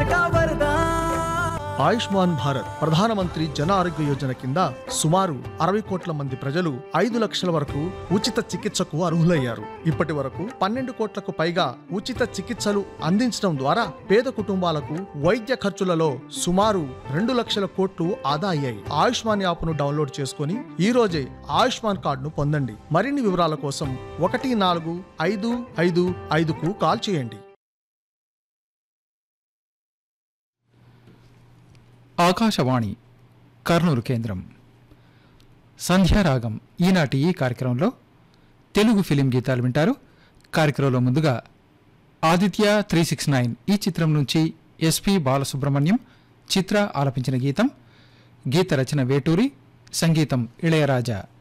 का वरदान ఆయుష్మాన్ భారత్ ప్రధానమంత్రి జన ఆరోగ్య యోజన కింద సుమారు అరవై కోట్ల మంది ప్రజలు ఐదు లక్షల వరకు ఉచిత చికిత్సకు అర్హులయ్యారు ఇప్పటి వరకు పన్నెండు కోట్లకు పైగా ఉచిత చికిత్సలు అందించడం ద్వారా పేద కుటుంబాలకు వైద్య ఖర్చులలో సుమారు రెండు లక్షల కోట్లు ఆదా అయ్యాయి ఆయుష్మాన్ యాప్ను డౌన్లోడ్ చేసుకుని ఈ రోజే ఆయుష్మాన్ కార్డును పొందండి మరిన్ని వివరాల కోసం ఒకటి నాలుగు ఐదు ఐదు ఐదుకు కాల్ చేయండి ఆకాశవాణి కర్నూలు కేంద్రం సంధ్యారాగం ఈనాటి ఈ కార్యక్రమంలో తెలుగు ఫిలిం గీతాలు వింటారు కార్యక్రమంలో ముందుగా ఆదిత్య త్రీ సిక్స్ నైన్ ఈ చిత్రం నుంచి ఎస్పి బాలసుబ్రహ్మణ్యం చిత్ర ఆలపించిన గీతం గీత రచన వేటూరి సంగీతం ఇళయరాజా